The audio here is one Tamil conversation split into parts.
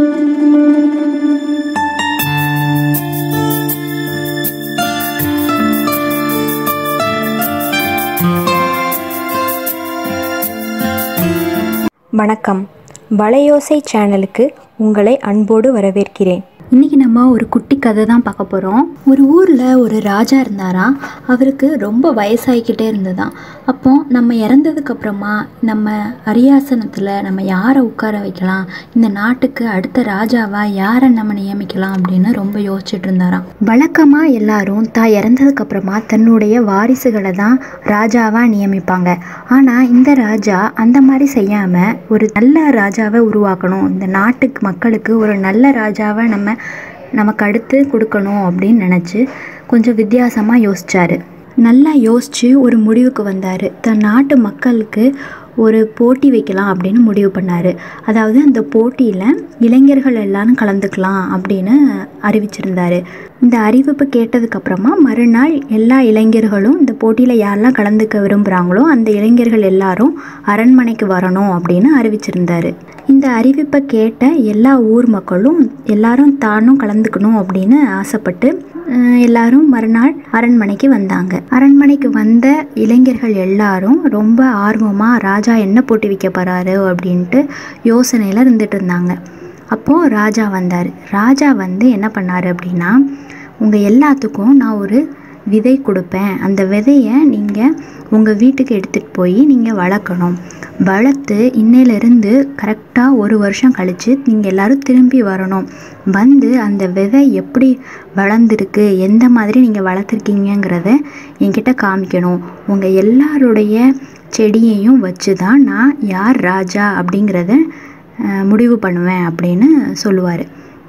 வணக்கம் வலையோசை சேனலுக்கு உங்களை அன்போடு வரவேற்கிறேன் இன்றைக்கி நம்ம ஒரு குட்டி கதை தான் பார்க்க போகிறோம் ஒரு ஊரில் ஒரு ராஜா இருந்தாராம் அவருக்கு ரொம்ப வயசாகிக்கிட்டே இருந்ததாம் அப்போ நம்ம இறந்ததுக்கு அப்புறமா நம்ம அரியாசனத்தில் நம்ம யாரை உட்கார வைக்கலாம் இந்த நாட்டுக்கு அடுத்த ராஜாவா யாரை நம்ம நியமிக்கலாம் அப்படின்னு ரொம்ப யோசிச்சுட்டு இருந்தாராம் வழக்கமாக எல்லாரும் தான் இறந்ததுக்கு அப்புறமா தன்னுடைய வாரிசுகளை தான் ராஜாவாக நியமிப்பாங்க ஆனால் இந்த ராஜா அந்த மாதிரி செய்யாமல் ஒரு நல்ல ராஜாவை உருவாக்கணும் இந்த நாட்டுக்கு மக்களுக்கு ஒரு நல்ல ராஜாவை நம்ம நமக்கு அடுத்து கொடுக்கணும் அப்படின்னு நினச்சி கொஞ்சம் வித்தியாசமாக யோசிச்சாரு நல்லா யோசித்து ஒரு முடிவுக்கு வந்தார் தன் நாட்டு மக்களுக்கு ஒரு போட்டி வைக்கலாம் அப்படின்னு முடிவு பண்ணார் அதாவது அந்த போட்டியில் இளைஞர்கள் எல்லாரும் கலந்துக்கலாம் அப்படின்னு அறிவிச்சிருந்தார் இந்த அறிவிப்பு கேட்டதுக்கப்புறமா மறுநாள் எல்லா இளைஞர்களும் இந்த போட்டியில் யாரெல்லாம் கலந்துக்க விரும்புகிறாங்களோ அந்த இளைஞர்கள் எல்லாரும் அரண்மனைக்கு வரணும் அப்படின்னு அறிவிச்சிருந்தார் இந்த அறிவிப்பை கேட்ட எல்லா ஊர் மக்களும் எல்லாரும் தானும் கலந்துக்கணும் அப்படின்னு ஆசைப்பட்டு அஹ், எல்லாரும் மறுநாள் அரண்மனைக்கு வந்தாங்க அரண்மனைக்கு வந்த இளைஞர்கள் எல்லாரும் ரொம்ப ஆர்வமாக ராஜா என்ன போட்டி வைக்க போகிறாரு அப்படின்ட்டு யோசனையில் இருந்துட்டு இருந்தாங்க அப்போது ராஜா வந்தார் ராஜா வந்து என்ன பண்ணார் அப்படின்னா உங்கள் எல்லாத்துக்கும் நான் ஒரு விதை கொடுப்பேன் அந்த விதையை நீங்கள் உங்கள் வீட்டுக்கு எடுத்துகிட்டு போய் நீங்கள் வளர்க்கணும் வளர்த்து இன்னையிலேருந்து கரெக்டாக ஒரு வருஷம் கழித்து நீங்கள் எல்லோரும் திரும்பி வரணும் வந்து அந்த விதை எப்படி வளர்ந்துருக்கு எந்த மாதிரி நீங்கள் வளர்த்துருக்கீங்கங்கிறத என்கிட்ட காமிக்கணும் உங்கள் எல்லாருடைய செடியையும் வச்சு தான் நான் யார் ராஜா அப்படிங்கிறத அஹ், முடிவு பண்ணுவேன் அப்படின்னு சொல்லுவார்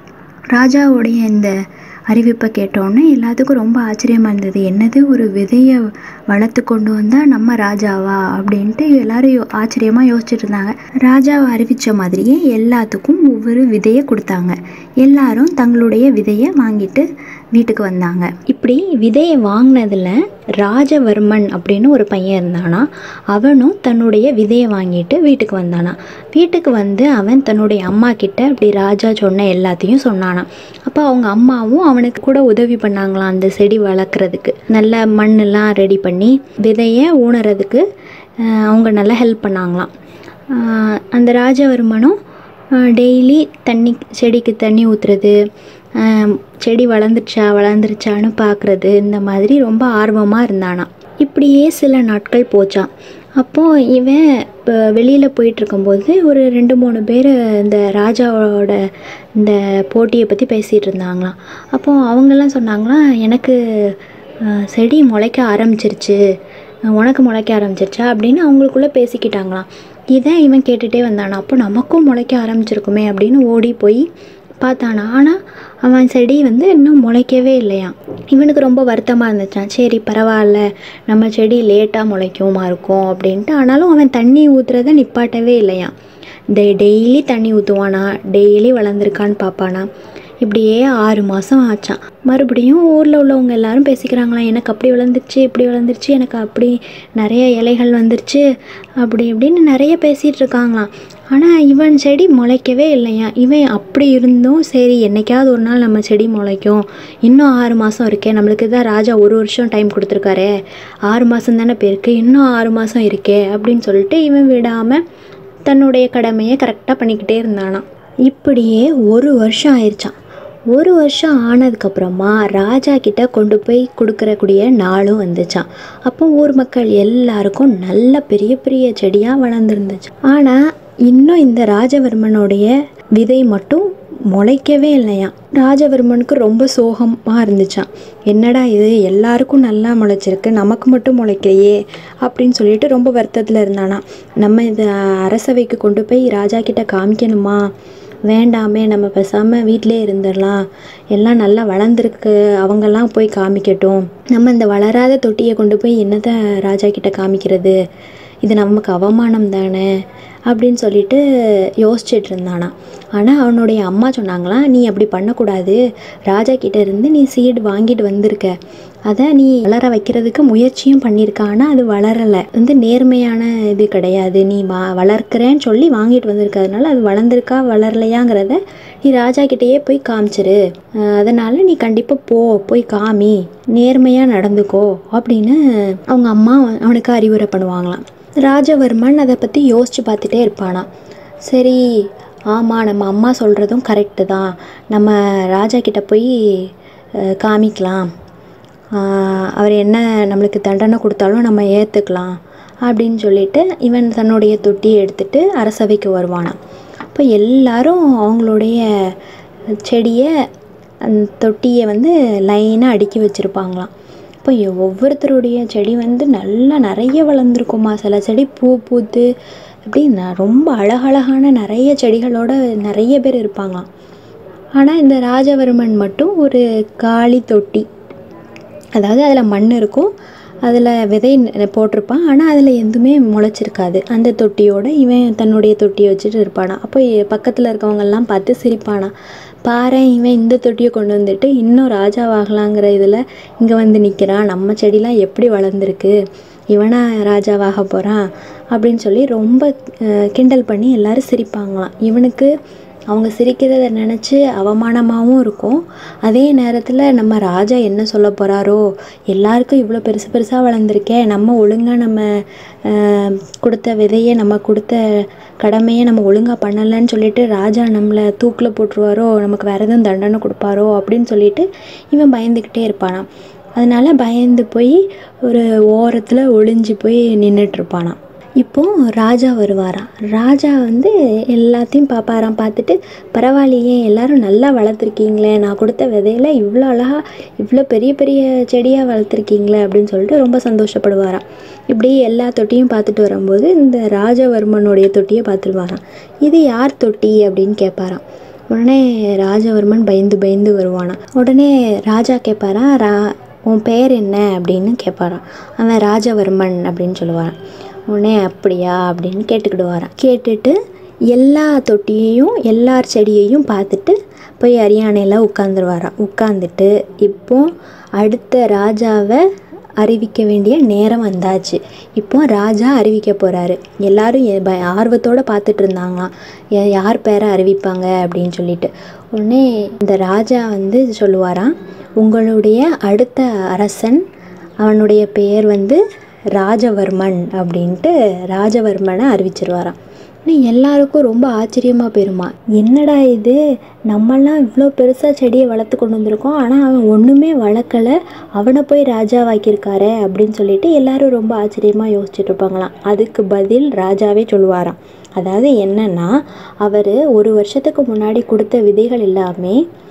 ராஜாவுடைய இந்த அறிவிப்பை கேட்டோன்னே எல்லாத்துக்கும் ரொம்ப ஆச்சரியமாக இருந்தது என்னது ஒரு விதையை வளர்த்து கொண்டு வந்தால் நம்ம ராஜாவா அப்படின்ட்டு எல்லாரும் யோ ஆச்சரியமாக யோசிச்சுட்டு இருந்தாங்க ராஜாவை அறிவித்த மாதிரியே எல்லாத்துக்கும் ஒவ்வொரு விதையை கொடுத்தாங்க எல்லாரும் தங்களுடைய விதையை வாங்கிட்டு வீட்டுக்கு வந்தாங்க இப்படி விதையை வாங்கினதில் ராஜவர்மன் அப்படின்னு ஒரு பையன் இருந்தானா அவனும் தன்னுடைய விதையை வாங்கிட்டு வீட்டுக்கு வந்தானா வீட்டுக்கு வந்து அவன் தன்னுடைய அம்மா கிட்ட இப்படி ராஜா சொன்ன எல்லாத்தையும் சொன்னானாம் அப்போ அவங்க அம்மாவும் அவனுக்கு கூட உதவி பண்ணாங்களாம் அந்த செடி வளர்க்குறதுக்கு நல்ல மண்ணெல்லாம் ரெடி பண்ணி விதையை ஊனறதுக்கு அஹ், அவங்க நல்லா ஹெல்ப் பண்ணாங்களாம் அஹ், அந்த ராஜவர்மனும் டெய்லி தண்ணி செடிக்கு தண்ணி ஊற்றுறது செடி வளர்ந்துருச்சா வளர்ந்துருச்சான்னு பார்க்குறது இந்த மாதிரி ரொம்ப ஆர்வமாக இருந்தானாம் இப்படியே சில நாட்கள் போச்சான் அப்போது இவன் இப்போ வெளியில் போயிட்டுருக்கும்போது ஒரு ரெண்டு மூணு பேர் இந்த ராஜாவோட இந்த போட்டியை பற்றி பேசிகிட்டு இருந்தாங்களாம் அப்போது அவங்கெல்லாம் சொன்னாங்களாம் எனக்கு அஹ், செடி முளைக்க ஆரம்பிச்சிருச்சு உனக்கு முளைக்க ஆரம்பிச்சிருச்சா அப்படின்னு அவங்களுக்குள்ளே பேசிக்கிட்டாங்களாம் இதை இவன் கேட்டுகிட்டே வந்தானா அப்போ நமக்கும் முளைக்க ஆரம்பிச்சிருக்குமே அப்படின்னு ஓடி போய் பார்த்தானா ஆனால் அவன் செடி வந்து இன்னும் முளைக்கவே இல்லையாம் இவனுக்கு ரொம்ப வருத்தமாக இருந்துச்சான் சரி பரவாயில்ல நம்ம செடி லேட்டாக முளைக்குமா இருக்கும் அப்படின்ட்டு ஆனாலும் அவன் தண்ணி ஊற்றுறத நிப்பாட்டவே இல்லையாம் டெ டெய்லி தண்ணி ஊற்றுவானா டெய்லி வளர்ந்துருக்கான்னு பார்ப்பானா இப்படியே ஆறு மாதம் ஆச்சான் மறுபடியும் ஊரில் உள்ளவங்க எல்லாரும் பேசிக்கிறாங்களாம் எனக்கு அப்படி வளர்ந்துருச்சு இப்படி வளர்ந்துருச்சு எனக்கு அப்படி நிறைய இலைகள் வந்துருச்சு அப்படி இப்படின்னு நிறைய பேசிகிட்டு இருக்காங்களாம் ஆனால் இவன் செடி முளைக்கவே இல்லையா இவன் அப்படி இருந்தும் சரி என்னைக்காவது ஒரு நாள் நம்ம செடி முளைக்கும் இன்னும் ஆறு மாதம் இருக்கே நம்மளுக்கு தான் ராஜா ஒரு வருஷம் டைம் கொடுத்துருக்காரே ஆறு மாதம் தானே போயிருக்கு இன்னும் ஆறு மாதம் இருக்கே அப்படின்னு சொல்லிட்டு இவன் விடாமல் தன்னுடைய கடமையை கரெக்டாக பண்ணிக்கிட்டே இருந்தானாம் இப்படியே ஒரு வருஷம் ஆயிடுச்சான் ஒரு வருஷம் ஆனதுக்கப்புறமா ராஜா கிட்ட கொண்டு போய் கொடுக்கறக்கூடிய நாளும் வந்துச்சான் அப்போ ஊர் மக்கள் எல்லாருக்கும் நல்ல பெரிய பெரிய செடியாக வளர்ந்துருந்துச்சு ஆனால் இன்னும் இந்த ராஜவர்மனுடைய விதை மட்டும் முளைக்கவே இல்லையாம் ராஜவர்மனுக்கு ரொம்ப சோகமாக இருந்துச்சான் என்னடா இது எல்லாருக்கும் நல்லா முளைச்சிருக்கு நமக்கு மட்டும் முளைக்கலையே அப்படின்னு சொல்லிட்டு ரொம்ப வருத்தத்தில் இருந்தானா நம்ம இதை அரசவைக்கு கொண்டு போய் ராஜா கிட்ட காமிக்கணுமா வேண்டாமே நம்ம பேசாமல் வீட்டிலே இருந்துடலாம் எல்லாம் நல்லா வளர்ந்துருக்கு அவங்கெல்லாம் போய் காமிக்கட்டும் நம்ம இந்த வளராத தொட்டியை கொண்டு போய் என்னத்தை ராஜா கிட்ட காமிக்கிறது இது நமக்கு அவமானம் தானே அப்படின்னு சொல்லிட்டு யோசிச்சுட்டு இருந்தானா ஆனால் அவனுடைய அம்மா சொன்னாங்களாம் நீ அப்படி பண்ணக்கூடாது ராஜா கிட்ட இருந்து நீ சீடு வாங்கிட்டு வந்திருக்க அதை நீ வளர வைக்கிறதுக்கு முயற்சியும் பண்ணியிருக்க ஆனால் அது வளரலை வந்து நேர்மையான இது கிடையாது நீ வா வளர்க்குறேன்னு சொல்லி வாங்கிட்டு வந்திருக்கிறதுனால அது வளர்ந்துருக்கா வளரலையாங்கிறத நீ ராஜா கிட்டேயே போய் காமிச்சிரு அஹ் அதனால நீ கண்டிப்பாக போ போய் காமி நேர்மையாக நடந்துக்கோ அப்படின்னு அவங்க அம்மா அவனுக்கு அறிவுரை பண்ணுவாங்களாம் ராஜவர்மன் அதை பற்றி யோசித்து பார்த்துட்டே இருப்பானா சரி ஆமாம் நம்ம அம்மா சொல்கிறதும் கரெக்டு தான் நம்ம ராஜா கிட்ட போய் அஹ், காமிக்கலாம் ஆஹ், அவர் என்ன நம்மளுக்கு தண்டனை கொடுத்தாலும் நம்ம ஏற்றுக்கலாம் அப்படின்னு சொல்லிட்டு இவன் தன்னுடைய தொட்டியை எடுத்துட்டு அரசவைக்கு வருவானாம் அப்போ எல்லாரும் அவங்களுடைய செடியை அந்த தொட்டியை வந்து லைனாக அடுக்கி வச்சுருப்பாங்களாம் இப்போ ஒவ்வொருத்தருடைய செடி வந்து நல்லா நிறைய வளர்ந்துருக்குமா சில செடி பூ பூத்து அப்படி ந- ரொம்ப அழகழகான நிறைய செடிகளோட நிறைய பேர் இருப்பாங்களாம் ஆனால் இந்த ராஜவர்மன் மட்டும் ஒரு காளி தொட்டி அதாவது அதில் மண் இருக்கும் அதில் விதை ந- போட்டிருப்பான் ஆனால் அதில் எதுவுமே முளைச்சிருக்காது அந்த தொட்டியோட இவன் தன்னுடைய தொட்டியை வச்சுட்டு இருப்பானா அப்போ பக்கத்தில் இருக்கவங்கெல்லாம் பார்த்து சிரிப்பானா பாரு இவன் இந்த தொட்டியை கொண்டு வந்துட்டு இன்னும் ராஜாவாகலாங்கிற இதில் இங்கே வந்து நிற்கிறான் நம்ம செடிலாம் எப்படி வளர்ந்துருக்கு இவனா ராஜாவாக போகிறான் அப்படின்னு சொல்லி ரொம்ப அஹ், கிண்டல் பண்ணி எல்லாரும் சிரிப்பாங்களாம் இவனுக்கு அவங்க சிரிக்கிறத நினச்சி அவமானமாகவும் இருக்கும் அதே நேரத்தில் நம்ம ராஜா என்ன சொல்ல போகிறாரோ எல்லாருக்கும் இவ்வளோ பெருசு பெருசாக வளர்ந்துருக்கே நம்ம ஒழுங்காக நம்ம ஆஹ், கொடுத்த விதையை நம்ம கொடுத்த கடமையை நம்ம ஒழுங்காக பண்ணலைன்னு சொல்லிட்டு ராஜா நம்மளை தூக்கில் போட்டுருவாரோ நமக்கு வேறு எதுவும் தண்டனை கொடுப்பாரோ அப்படின்னு சொல்லிட்டு இவன் பயந்துக்கிட்டே இருப்பானாம் அதனால பயந்து போய் ஒரு ஓரத்தில் ஒளிஞ்சு போய் நின்றுட்டு இருப்பானாம் இப்போ ராஜா வருவாராம் ராஜா வந்து எல்லாத்தையும் பார்ப்பாராம் பார்த்துட்டு பரவாயில்லையே எல்லாரும் நல்லா வளர்த்துருக்கீங்களே நான் கொடுத்த விதையில இவ்வளோ அழகா இவ்வளோ பெரிய பெரிய செடியாக வளர்த்துருக்கீங்களே அப்படின்னு சொல்லிட்டு ரொம்ப சந்தோஷப்படுவாராம் இப்படி எல்லா தொட்டியும் பார்த்துட்டு வரும்போது இந்த ராஜவர்மனுடைய தொட்டியை பார்த்துருவாராம் இது யார் தொட்டி அப்படின்னு கேட்பாராம் உடனே ராஜவர்மன் பயந்து பயந்து வருவானாம் உடனே ராஜா கேட்பாராம் ரா உன் பேர் என்ன அப்படின்னு கேட்பாராம் அவன் ராஜவர்மன் அப்படின்னு சொல்லுவாரான் உடனே அப்படியா அப்படின்னு கேட்டுக்கிடுவாராம் கேட்டுட்டு எல்லா தொட்டியையும் எல்லார் செடியையும் பார்த்துட்டு போய் அரியானையில் உட்காந்துருவாராம் உட்காந்துட்டு இப்போ அடுத்த ராஜாவை அறிவிக்க வேண்டிய நேரம் வந்தாச்சு இப்போ ராஜா அறிவிக்க போகிறாரு எல்லாரும் எ- ப- ஆர்வத்தோட பார்த்துட்டு இருந்தாங்களாம் யா- யார் பேரை அறிவிப்பாங்க அப்படின்னு சொல்லிட்டு உடனே இந்த ராஜா வந்து சொல்லுவாராம் உங்களுடைய அடுத்த அரசன் அவனுடைய பெயர் வந்து ராஜவர்மன் அப்படின்ட்டு ராஜவர்மனை அறிவிச்சிருவாராம் ஆனால் எல்லாருக்கும் ரொம்ப ஆச்சரியமாக போயிருமா என்னடா இது நம்மெல்லாம் இவ்வளோ பெருசாக செடியை வளர்த்து கொண்டு வந்திருக்கோம் ஆனால் அவன் ஒன்றுமே வளர்க்கலை அவனை போய் ராஜாவாக்கியிருக்காரே அப்படின்னு சொல்லிட்டு எல்லாரும் ரொம்ப ஆச்சரியமாக யோசிச்சுட்டு இருப்பாங்களாம் அதுக்கு பதில் ராஜாவே சொல்லுவாராம் அதாவது என்னன்னா அவர் ஒரு வருஷத்துக்கு முன்னாடி கொடுத்த விதைகள் எல்லாமே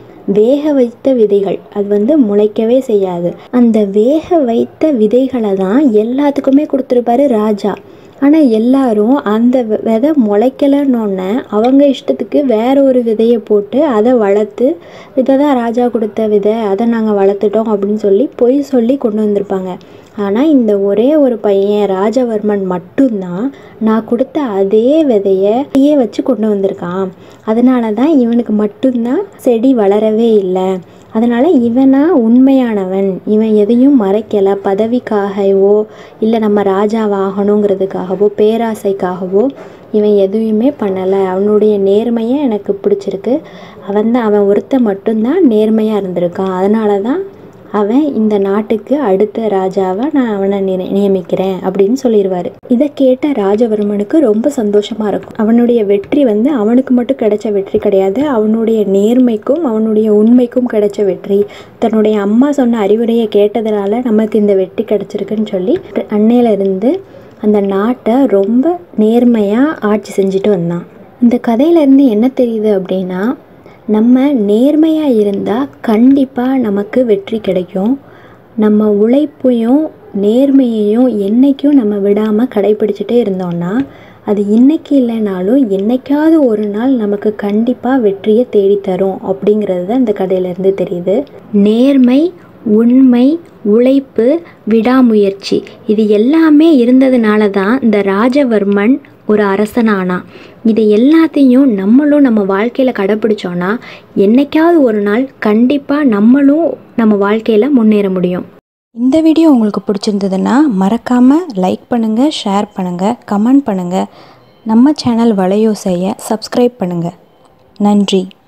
வேக வைத்த விதைகள் அது வந்து முளைக்கவே செய்யாது அந்த வேக வைத்த விதைகளை தான் எல்லாத்துக்குமே கொடுத்துருப்பாரு ராஜா ஆனால் எல்லாரும் அந்த வெ- விதை முளைக்கலன்னொன்னே அவங்க இஷ்டத்துக்கு வேற ஒரு விதையை போட்டு அதை வளர்த்து இதை தான் ராஜா கொடுத்த விதை அதை நாங்கள் வளர்த்துட்டோம் அப்படின்னு சொல்லி பொய் சொல்லி கொண்டு வந்திருப்பாங்க ஆனால் இந்த ஒரே ஒரு பையன் ராஜவர்மன் மட்டும்தான் நான் கொடுத்த அதே விதையே வச்சு கொண்டு வந்திருக்கான் அதனால தான் இவனுக்கு மட்டும்தான் செடி வளரவே இல்லை அதனால் இவனா உண்மையானவன் இவன் எதையும் மறைக்கலை பதவிக்காகவோ இல்லை நம்ம ராஜாவாகணுங்கிறதுக்காகவோ பேராசைக்காகவோ இவன் எதுவுமே பண்ணலை அவனுடைய நேர்மையை எனக்கு பிடிச்சிருக்கு அவன் தான் அவன் ஒருத்த மட்டும்தான் நேர்மையாக இருந்திருக்கான் அதனால தான் அவன் இந்த நாட்டுக்கு அடுத்த ராஜாவை நான் அவனை நிர- நியமிக்கிறேன் அப்படின்னு சொல்லிடுவாரு இதை கேட்ட ராஜவர்மனுக்கு ரொம்ப சந்தோஷமா இருக்கும் அவனுடைய வெற்றி வந்து அவனுக்கு மட்டும் கிடைச்ச வெற்றி கிடையாது அவனுடைய நேர்மைக்கும் அவனுடைய உண்மைக்கும் கிடைச்ச வெற்றி தன்னுடைய அம்மா சொன்ன அறிவுரையை கேட்டதுனால நமக்கு இந்த வெற்றி கிடைச்சிருக்குன்னு சொல்லி அன்னையில இருந்து அந்த நாட்டை ரொம்ப நேர்மையாக ஆட்சி செஞ்சுட்டு வந்தான் இந்த கதையிலேருந்து என்ன தெரியுது அப்படின்னா நம்ம நேர்மையாக இருந்தால் கண்டிப்பாக நமக்கு வெற்றி கிடைக்கும் நம்ம உழைப்பையும் நேர்மையையும் என்றைக்கும் நம்ம விடாமல் கடைப்பிடிச்சிட்டே இருந்தோம்னா அது இன்னைக்கு இல்லைனாலும் என்னைக்காவது ஒரு நாள் நமக்கு கண்டிப்பாக வெற்றியை தேடித்தரும் அப்படிங்கிறது தான் இந்த கதையிலேருந்து தெரியுது நேர்மை உண்மை உழைப்பு விடாமுயற்சி இது எல்லாமே இருந்ததுனால தான் இந்த ராஜவர்மன் ஒரு அரசனானான் இது எல்லாத்தையும் நம்மளும் நம்ம வாழ்க்கையில் கடைப்பிடிச்சோன்னா என்னைக்காவது ஒரு நாள் கண்டிப்பாக நம்மளும் நம்ம வாழ்க்கையில் முன்னேற முடியும் இந்த வீடியோ உங்களுக்கு பிடிச்சிருந்ததுன்னா மறக்காமல் லைக் பண்ணுங்கள் ஷேர் பண்ணுங்கள் கமெண்ட் பண்ணுங்கள் நம்ம சேனல் வலையோசையை சப்ஸ்கிரைப் பண்ணுங்கள் நன்றி